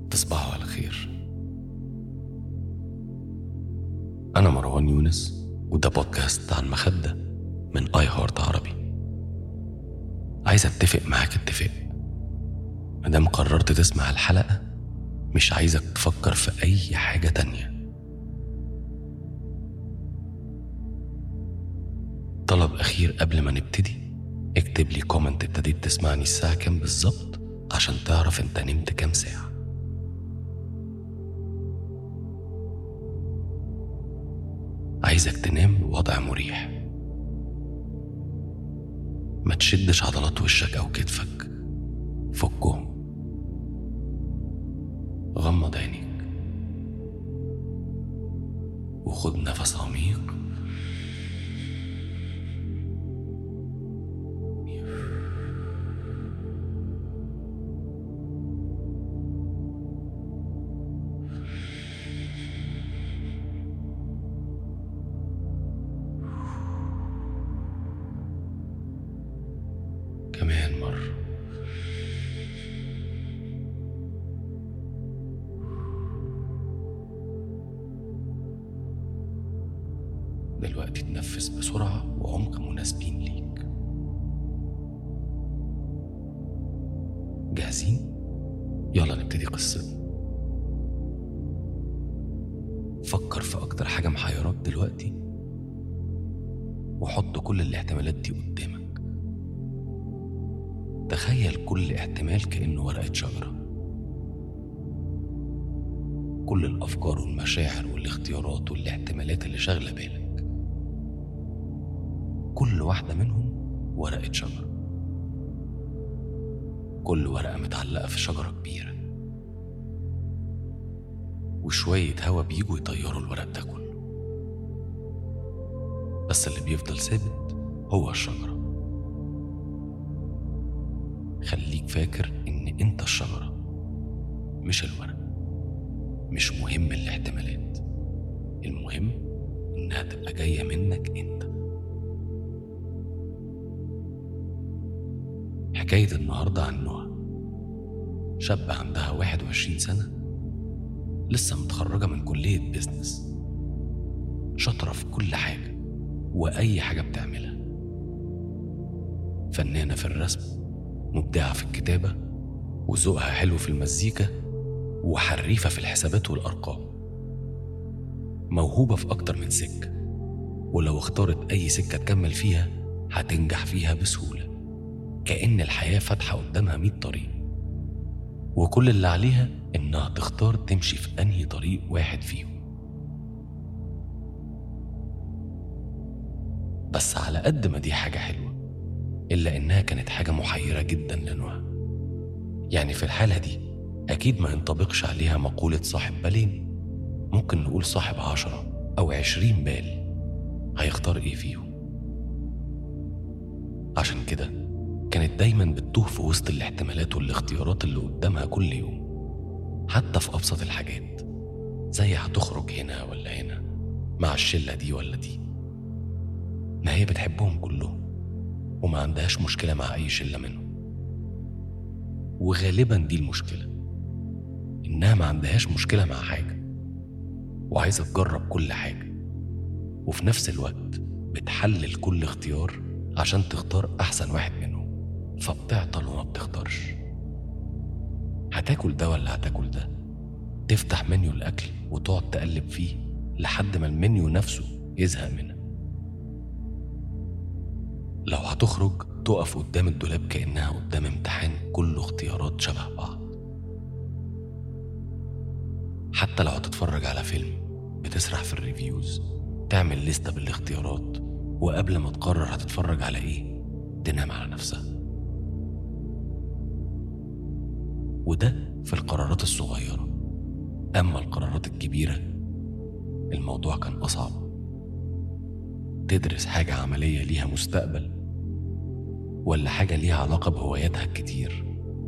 تصبحوا على خير أنا مروان يونس وده بودكاست عن مخدة من آي هارت عربي عايز أتفق معاك اتفاق مادام قررت تسمع الحلقة مش عايزك تفكر في أي حاجة تانية طلب أخير قبل ما نبتدي اكتب لي كومنت ابتديت تسمعني الساعة كام بالظبط عشان تعرف انت نمت كام ساعة عايزك تنام بوضع مريح ما تشدش عضلات وشك أو كتفك فكهم غمض عينيك وخد نفس عميق كمان مرة دلوقتي تنفس بسرعة وعمق مناسبين ليك جاهزين؟ يلا نبتدي قصتنا فكر في أكتر حاجة محيراك دلوقتي وحط كل الاحتمالات دي قدامك تخيل كل احتمال كأنه ورقة شجرة كل الأفكار والمشاعر والاختيارات والاحتمالات اللي شاغلة بالك كل واحدة منهم ورقة شجرة كل ورقة متعلقة في شجرة كبيرة وشوية هوا بيجوا يطيروا الورق ده كله بس اللي بيفضل ثابت هو الشجرة خليك فاكر إن أنت الشجرة مش الورق مش مهم الاحتمالات المهم إنها تبقى جاية منك أنت حكاية النهاردة عن نهى شاب عندها 21 سنة لسه متخرجة من كلية بيزنس شاطرة في كل حاجة وأي حاجة بتعملها فنانة في الرسم مبدعة في الكتابة وذوقها حلو في المزيكا وحريفة في الحسابات والأرقام موهوبة في أكتر من سكة ولو اختارت أي سكة تكمل فيها هتنجح فيها بسهولة كأن الحياة فاتحة قدامها مية طريق وكل اللي عليها إنها تختار تمشي في أنهي طريق واحد فيهم بس على قد ما دي حاجة حلوة إلا إنها كانت حاجة محيرة جدا لنهى يعني في الحالة دي أكيد ما ينطبقش عليها مقولة صاحب بالين ممكن نقول صاحب عشرة أو عشرين بال هيختار إيه فيهم عشان كده كانت دايما بتتوه في وسط الاحتمالات والاختيارات اللي قدامها كل يوم حتى في أبسط الحاجات زي هتخرج هنا ولا هنا مع الشلة دي ولا دي ما هي بتحبهم كلهم وما عندهاش مشكلة مع أي شلة منهم وغالبا دي المشكلة إنها ما عندهاش مشكلة مع حاجة وعايزة تجرب كل حاجة وفي نفس الوقت بتحلل كل اختيار عشان تختار أحسن واحد منهم فبتعطل وما بتختارش هتاكل ده ولا هتاكل ده تفتح منيو الأكل وتقعد تقلب فيه لحد ما المنيو نفسه يزهق منها لو هتخرج تقف قدام الدولاب كأنها قدام امتحان كله اختيارات شبه بعض حتى لو هتتفرج على فيلم بتسرح في الريفيوز تعمل لستة بالاختيارات وقبل ما تقرر هتتفرج على ايه تنام على نفسها وده في القرارات الصغيرة أما القرارات الكبيرة الموضوع كان أصعب تدرس حاجة عملية ليها مستقبل ولا حاجة ليها علاقة بهواياتها الكتير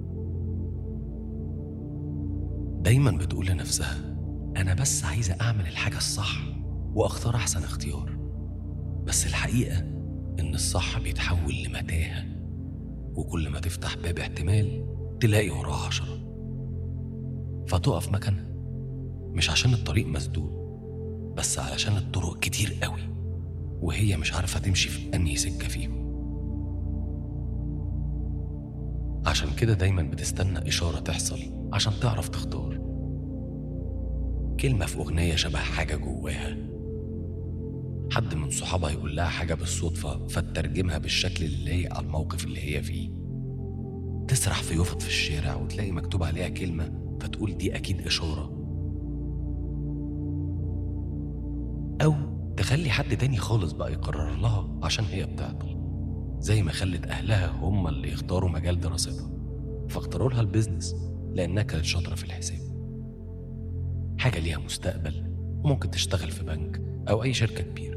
دايما بتقول لنفسها أنا بس عايزة أعمل الحاجة الصح وأختار أحسن اختيار بس الحقيقة إن الصح بيتحول لمتاهة وكل ما تفتح باب احتمال تلاقي وراه عشرة فتقف مكانها مش عشان الطريق مسدود بس علشان الطرق كتير قوي وهي مش عارفة تمشي في أنهي سكة فيهم عشان كده دايما بتستنى إشارة تحصل عشان تعرف تختار كلمة في أغنية شبه حاجة جواها حد من صحابها يقول لها حاجة بالصدفة فتترجمها بالشكل اللي لايق على الموقف اللي هي فيه تسرح في يافط في الشارع وتلاقي مكتوب عليها كلمة فتقول دي أكيد إشارة أو تخلي حد تاني خالص بقى يقرر لها عشان هي بتعطل زي ما خلت أهلها هم اللي يختاروا مجال دراستها فاختاروا لها البيزنس لأنها كانت شاطرة في الحساب حاجة ليها مستقبل وممكن تشتغل في بنك أو أي شركة كبيرة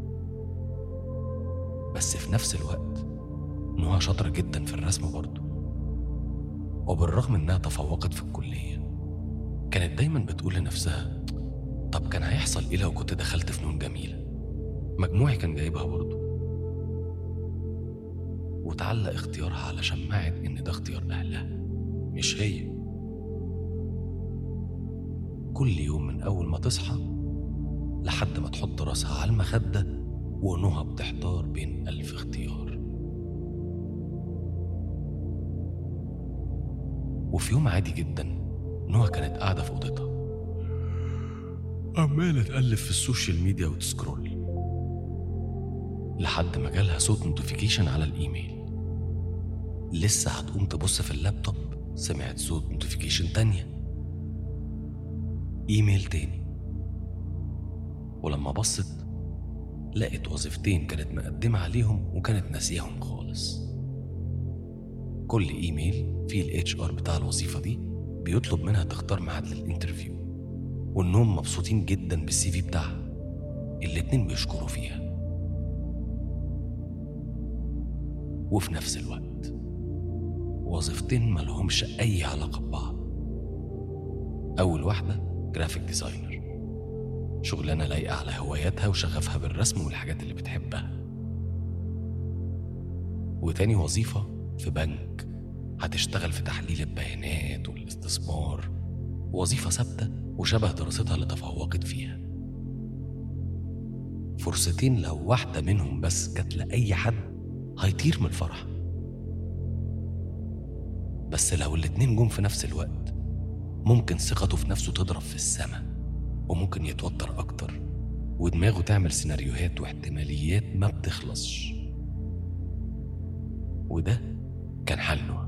بس في نفس الوقت نهى شاطرة جدا في الرسم برضه وبالرغم إنها تفوقت في الكلية كانت دايما بتقول لنفسها طب كان هيحصل إيه لو كنت دخلت فنون جميلة مجموعي كان جايبها برضه وتعلق اختيارها على شماعة إن ده اختيار أهلها مش هي كل يوم من أول ما تصحى لحد ما تحط راسها على المخدة ونهى بتحتار بين ألف اختيار وفي يوم عادي جدا نهى كانت قاعدة في أوضتها عمالة تقلب في السوشيال ميديا وتسكرول لحد ما جالها صوت نوتيفيكيشن على الإيميل لسه هتقوم تبص في اللابتوب سمعت صوت نوتيفيكيشن تانية إيميل تاني ولما بصت لقت وظيفتين كانت مقدمة عليهم وكانت ناسياهم خالص كل إيميل فيه الاتش ار بتاع الوظيفة دي بيطلب منها تختار ميعاد للانترفيو وإنهم مبسوطين جدا بالسي في بتاعها الاتنين بيشكروا فيها وفي نفس الوقت وظيفتين ملهمش أي علاقة ببعض أول واحدة جرافيك ديزاينر شغلانة لايقة على هواياتها وشغفها بالرسم والحاجات اللي بتحبها وتاني وظيفة في بنك هتشتغل في تحليل البيانات والاستثمار وظيفة ثابتة وشبه دراستها اللي تفوقت فيها فرصتين لو واحدة منهم بس جت لأي حد هيطير من الفرح بس لو الاتنين جم في نفس الوقت ممكن ثقته في نفسه تضرب في السماء وممكن يتوتر أكتر ودماغه تعمل سيناريوهات واحتماليات ما بتخلصش وده كان حل نهى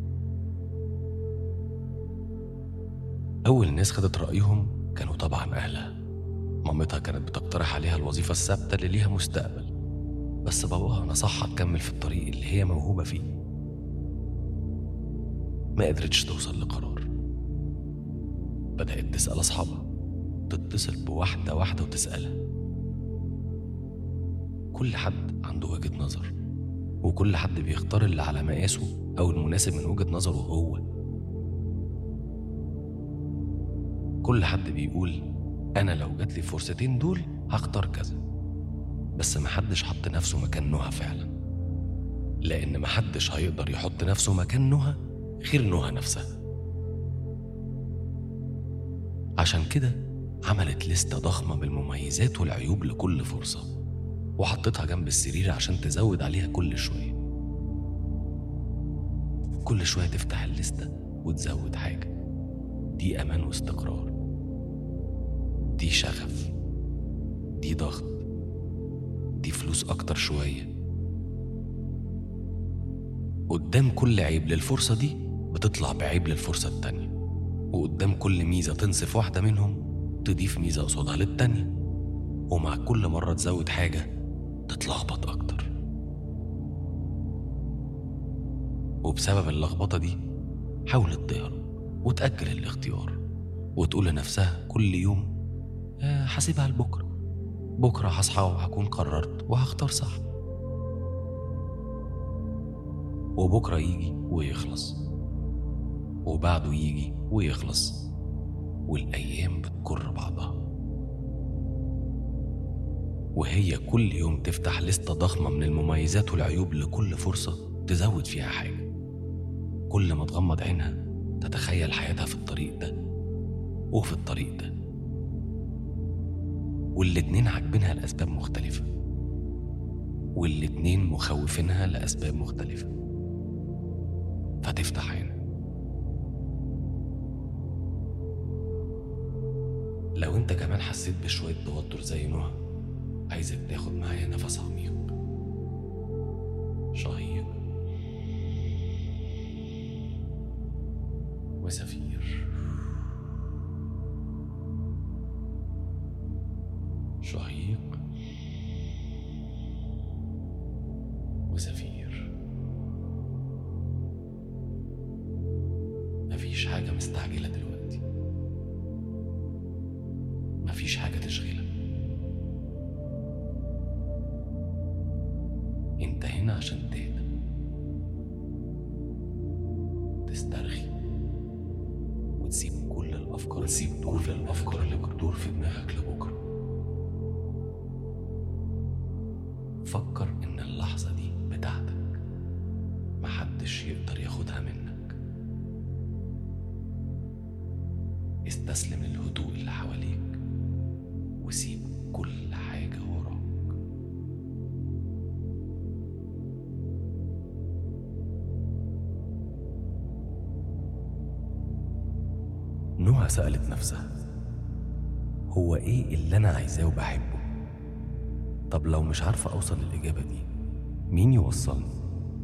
أول ناس خدت رأيهم كانوا طبعا أهلها مامتها كانت بتقترح عليها الوظيفة الثابتة اللي ليها مستقبل بس باباها نصحها تكمل في الطريق اللي هي موهوبة فيه ما قدرتش توصل لقرار بدأت تسأل أصحابها تتصل بواحدة واحدة وتسألها كل حد عنده وجهة نظر وكل حد بيختار اللي على مقاسه أو المناسب من وجهة نظره هو كل حد بيقول أنا لو جاتلي فرصتين دول هختار كذا بس محدش حط نفسه مكان نهى فعلا لأن محدش هيقدر يحط نفسه مكان نهى غير نهى نفسها عشان كده عملت لستة ضخمة بالمميزات والعيوب لكل فرصة وحطتها جنب السرير عشان تزود عليها كل شوية كل شوية تفتح الليستة وتزود حاجة دي أمان واستقرار دي شغف دي ضغط دي فلوس أكتر شوية قدام كل عيب للفرصة دي بتطلع بعيب للفرصة التانية وقدام كل ميزة تنصف واحدة منهم تضيف ميزة قصادها للتانية ومع كل مرة تزود حاجة تتلخبط أكتر وبسبب اللخبطة دي حاولت تهرب وتأجل الاختيار وتقول لنفسها كل يوم آه، هسيبها لبكرة بكرة هصحى وهكون قررت وهختار صح وبكرة يجي ويخلص وبعده يجي ويخلص والأيام بتجر بعضها وهي كل يوم تفتح لستة ضخمة من المميزات والعيوب لكل فرصة تزود فيها حاجة كل ما تغمض عينها تتخيل حياتها في الطريق ده وفي الطريق ده والاتنين عاجبينها لأسباب مختلفة والاتنين مخوفينها لأسباب مختلفة فتفتح عينك لو انت كمان حسيت بشوية توتر زي نهى عايزك تاخد معايا نفس عميق شهيق وزفير شهيق وزفير مفيش حاجة مستعجلة دلوقتي مفيش حاجة تشغلك انت هنا عشان تهدى تسترخي وتسيب كل الافكار وتسيب كل الافكار اللي بتدور في دماغك لبكره فكر ان اللحظه دي بتاعتك محدش يقدر ياخدها منك استسلم للهدوء اللي حواليك وسيب كل حاجه وراك نوها سألت نفسها هو ايه اللي انا عايزاه وبحبه طب لو مش عارفة اوصل للإجابة دي مين يوصلني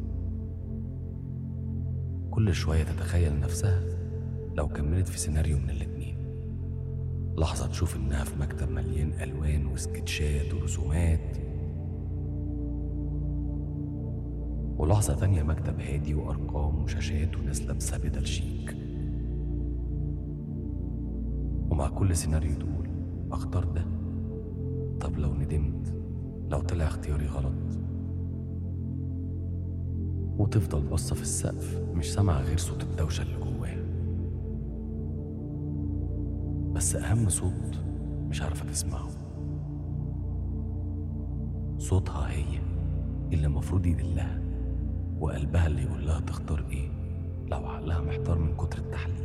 كل شوية تتخيل نفسها لو كملت في سيناريو من الاتنين لحظة تشوف إنها في مكتب مليان ألوان وسكتشات ورسومات ولحظة تانية مكتب هادي وأرقام وشاشات وناس لابسة بدل شيك ومع كل سيناريو تقول اختار ده طب لو ندمت لو طلع اختياري غلط وتفضل باصة في السقف مش سامعة غير صوت الدوشة اللي جواها بس أهم صوت مش عارفة تسمعه صوتها هي اللي المفروض يدلها وقلبها اللي يقول لها تختار ايه لو عقلها محتار من كتر التحليل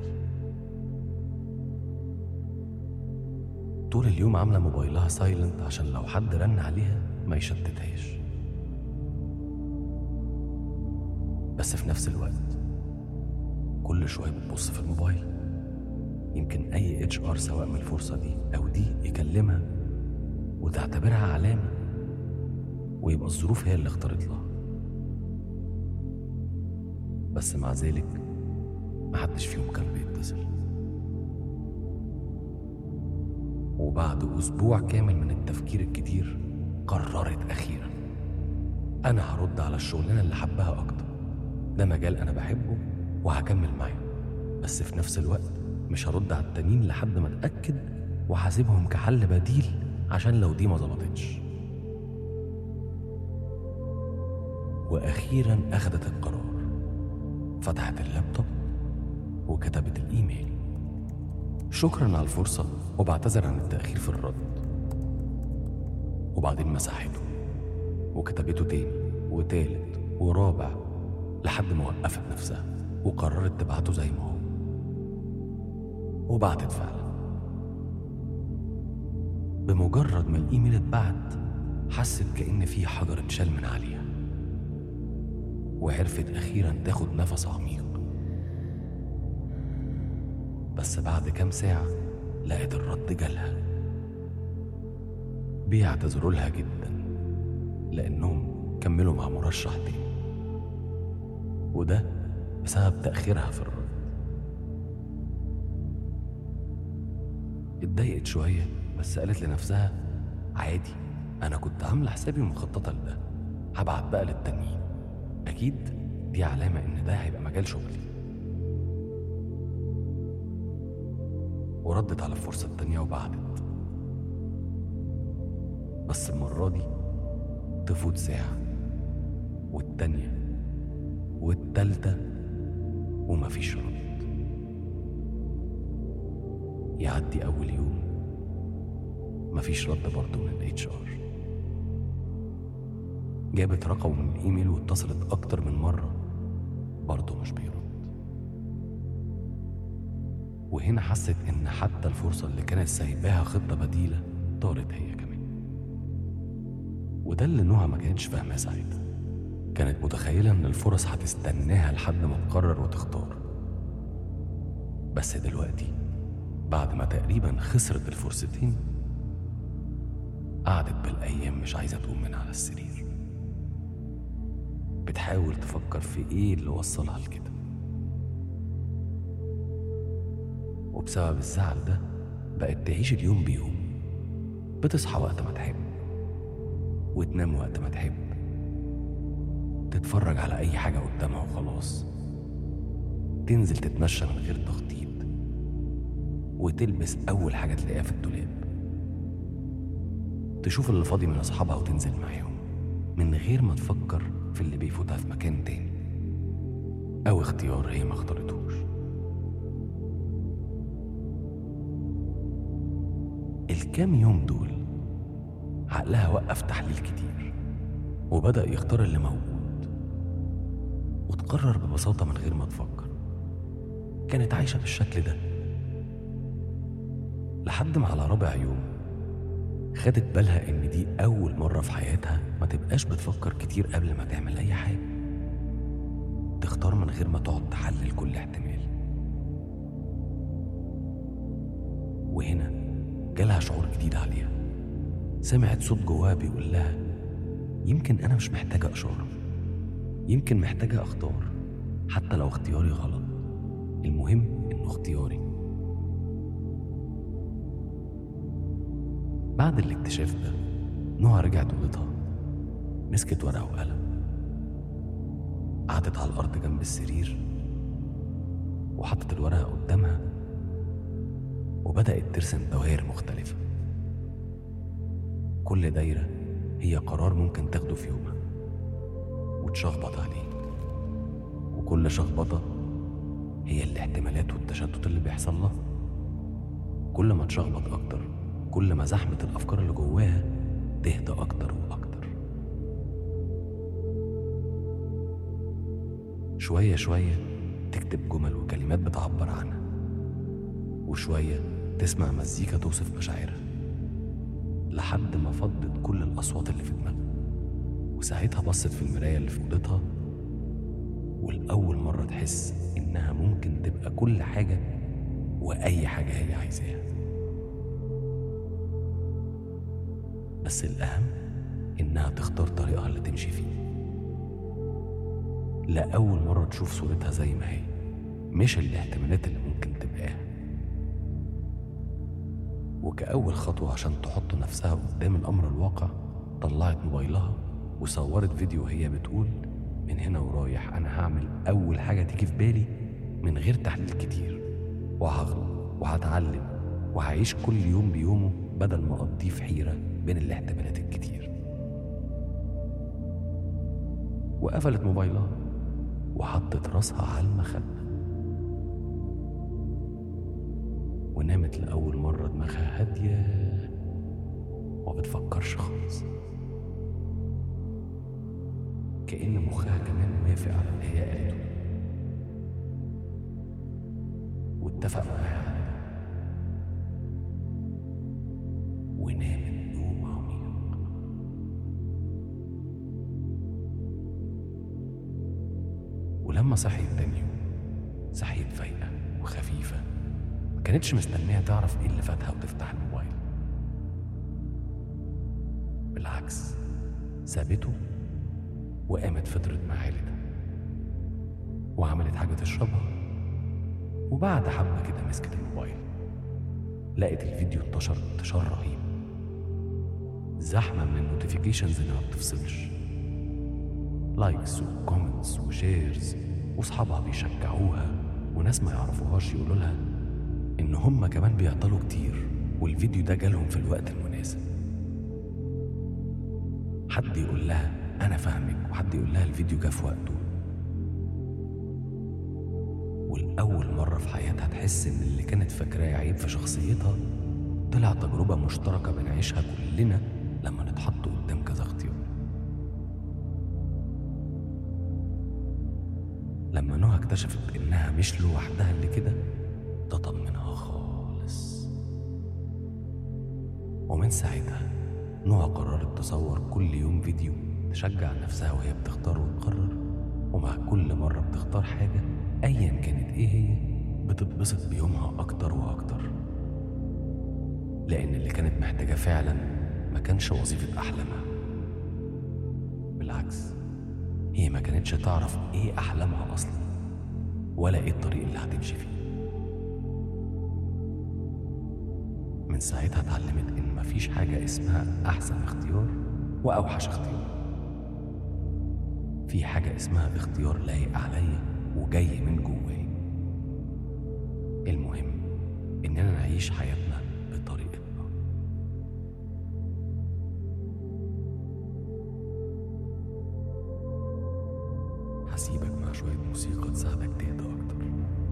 طول اليوم عاملة موبايلها سايلنت عشان لو حد رن عليها ما يشتتهاش بس في نفس الوقت كل شوية بتبص في الموبايل يمكن أي اتش ار سواء من الفرصة دي أو دي يكلمها وتعتبرها علامة ويبقى الظروف هي اللي اختارت لها بس مع ذلك محدش فيهم كان بيتصل وبعد أسبوع كامل من التفكير الكتير قررت أخيرا أنا هرد على الشغلانة اللي حبها أكتر ده مجال أنا بحبه وهكمل معاه بس في نفس الوقت مش هرد على التانيين لحد ما أتأكد وهسيبهم كحل بديل عشان لو دي ما ظبطتش وأخيرا أخدت القرار فتحت اللابتوب وكتبت الإيميل شكرا على الفرصة وبعتذر عن التأخير في الرد وبعدين مسحته وكتبته تاني وتالت ورابع لحد ما وقفت نفسها وقررت تبعته زي ما هو وبعتت فعلا بمجرد ما الإيميل اتبعت حست كأن في حجر اتشال من عليها وعرفت أخيرا تاخد نفس عميق بس بعد كام ساعة لقت الرد جالها بيعتذروا لها جدا لأنهم كملوا مع مرشح تاني وده بسبب تأخيرها في الرد اتضايقت شوية بس قالت لنفسها عادي أنا كنت عاملة حسابي مخططة لده هبعت بقى للتانيين أكيد دي علامة إن ده هيبقى مجال شغلي وردت على الفرصة التانية وبعدت بس المرة دي تفوت ساعة والتانية والتالتة ومفيش رد يعدي أول يوم مفيش رد برضه من الاتش ار جابت رقم من الايميل واتصلت أكتر من مرة برضه مش بيرد وهنا حست إن حتى الفرصة اللي كانت سايباها خطة بديلة طارت هي كمان وده اللي نوها ما كانتش فاهماه ساعتها كانت متخيلة إن الفرص هتستناها لحد ما تقرر وتختار بس دلوقتي بعد ما تقريبا خسرت الفرصتين قعدت بالأيام مش عايزة تقوم من على السرير بتحاول تفكر في إيه اللي وصلها لكده وبسبب الزعل ده بقت تعيش اليوم بيوم بتصحى وقت ما تحب وتنام وقت ما تحب تتفرج على أي حاجة قدامها وخلاص تنزل تتمشى من غير تخطيط وتلبس أول حاجة تلاقيها في الدولاب تشوف اللي فاضي من أصحابها وتنزل معاهم من غير ما تفكر في اللي بيفوتها في مكان تاني أو اختيار هي ما اختارتهوش الكام يوم دول عقلها وقف تحليل كتير وبدأ يختار اللي موجود وتقرر ببساطة من غير ما تفكر كانت عايشة بالشكل ده لحد ما على رابع يوم خدت بالها إن دي أول مرة في حياتها ما تبقاش بتفكر كتير قبل ما تعمل أي حاجة تختار من غير ما تقعد تحلل كل احتمال وهنا جالها شعور جديد عليها سمعت صوت جواها بيقول لها يمكن أنا مش محتاجة إشارة يمكن محتاجة أختار حتى لو اختياري غلط المهم إنه اختياري بعد الاكتشاف ده نوع رجعت أوضتها مسكت ورقة وقلم قعدت على الأرض جنب السرير وحطت الورقة قدامها وبدأت ترسم دوائر مختلفة كل دايرة هي قرار ممكن تاخده في يومها وتشخبط عليه وكل شخبطة هي الاحتمالات والتشتت اللي بيحصل لها كل ما تشخبط أكتر كل ما زحمة الأفكار اللي جواها تهدى أكتر وأكتر شوية شوية تكتب جمل وكلمات بتعبر عنها وشوية تسمع مزيكا توصف مشاعرها لحد ما فضت كل الأصوات اللي في دماغها وساعتها بصت في المراية اللي في أوضتها والأول مرة تحس إنها ممكن تبقى كل حاجة وأي حاجة هي عايزاها بس الأهم إنها تختار طريقها اللي تمشي فيه لأول مرة تشوف صورتها زي ما هي مش الاحتمالات اللي ممكن تبقاها وكأول خطوة عشان تحط نفسها قدام الأمر الواقع طلعت موبايلها وصورت فيديو هي بتقول من هنا ورايح أنا هعمل أول حاجة تيجي في بالي من غير تحليل كتير وهغلط وهتعلم وهعيش كل يوم بيومه بدل ما أقضيه في حيرة بين الاحتمالات الكتير وقفلت موبايلها وحطت راسها على المخدة ونامت لأول مرة دماغها هادية وبتفكرش خالص كأن مخها كمان موافق على اللي هي قالته واتفق معاها على ده ونامت نوم عميق ولما صحيت تاني يوم صحيت فايقة وخفيفة ما كانتش مستنية تعرف ايه اللي فاتها وتفتح الموبايل بالعكس سابته وقامت فطرت مع عيلتها وعملت حاجة تشربها وبعد حبة كده مسكت الموبايل لقت الفيديو انتشر انتشار رهيب زحمة من النوتيفيكيشنز اللي ما بتفصلش لايكس وكومنتس وشيرز واصحابها بيشجعوها وناس ما يعرفوهاش يقولوا لها ان هم كمان بيعطلوا كتير والفيديو ده جالهم في الوقت المناسب حد يقول لها انا فاهمك وحد يقول لها الفيديو جه في وقته والأول مرة في حياتها تحس إن اللي كانت فاكراه عيب في شخصيتها طلع تجربة مشتركة بنعيشها كلنا لما نتحط قدام كذا اختيار لما نهى اكتشفت إنها مش لوحدها اللي كده ده طمنها ومن ساعتها نهى قررت تصور كل يوم فيديو تشجع نفسها وهي بتختار وتقرر ومع كل مرة بتختار حاجة أيا كانت إيه هي بتتبسط بيومها أكتر وأكتر لأن اللي كانت محتاجة فعلا ما كانش وظيفة أحلامها بالعكس هي ما كانتش تعرف إيه أحلامها أصلا ولا إيه الطريق اللي هتمشي فيه من ساعتها اتعلمت إن مفيش حاجة اسمها أحسن اختيار وأوحش اختيار في حاجة اسمها اختيار لايق عليا وجاي من جواي المهم إننا نعيش حياتنا بطريقتنا هسيبك مع شوية موسيقى تساعدك تهدى أكتر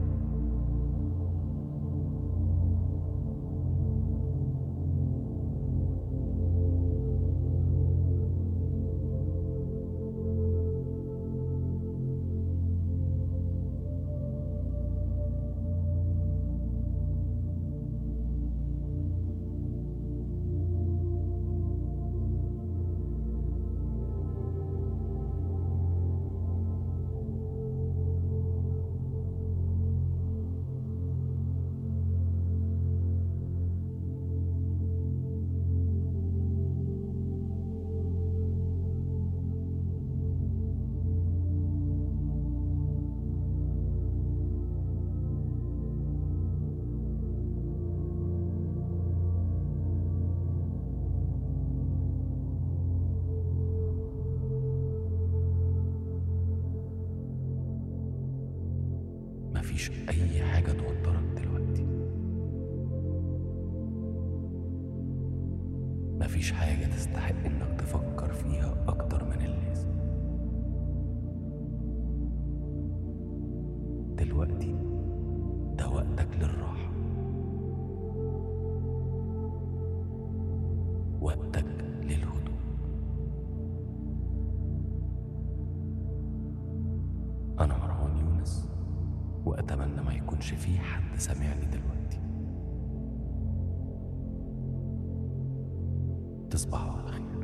مفيش أي حاجة توترك دلوقتي مفيش حاجة تستحق إنك تفكر فيها أكتر من اللازم دلوقتي ده وقتك للراحة وقتك للهدوء أنا مروان يونس وأتمنى ما يكونش في حد سامعني دلوقتي تصبحوا على خير